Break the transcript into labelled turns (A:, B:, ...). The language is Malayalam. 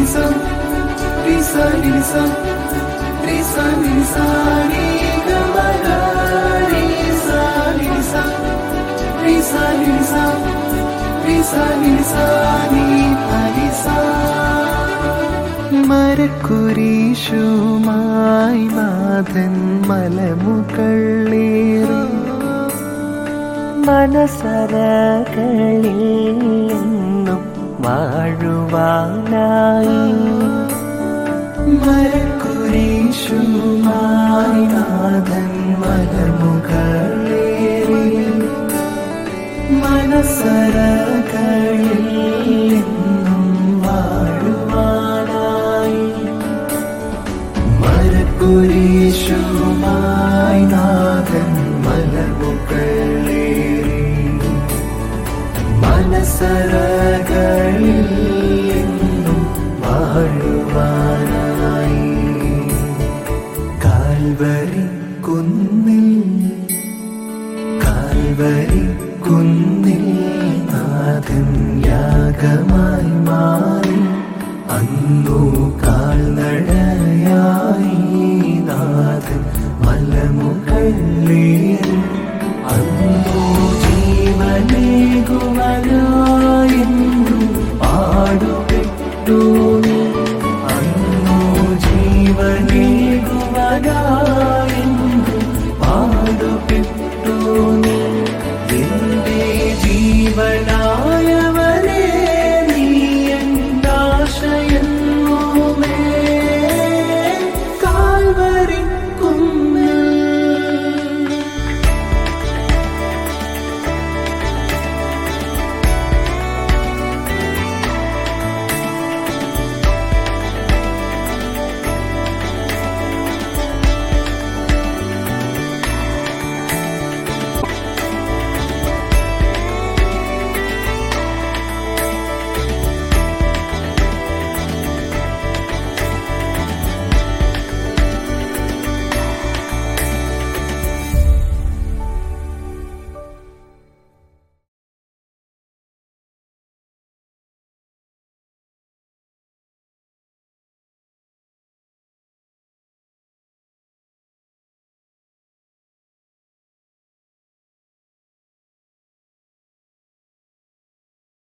A: sa re sa ni sa re sa ni sa ni ga ma ga re sa ni sa re sa ni sa re sa ni sa ni pa ni sa മരക്കുരീശുമായി നാഥൻ മലമുകളേറി
B: മനസരകളിൽ എന്നും വാഴുവാനായി
A: മരക്കുരീശുമായി നാഥൻ മലമുകളേറി മനസരകളിൽ എന്നും വാഴുവാനായി മരക്കുരീശുമായി നാഥൻ മലമുകളേറി മനസരകളിൽ എന്നും വാഴുവാനായി കാൽവരി കുന്നിൽ കാൽവരി കുന്നിൽ നാഥൻ യാഗമായി മാറി അന്നു കാൽനട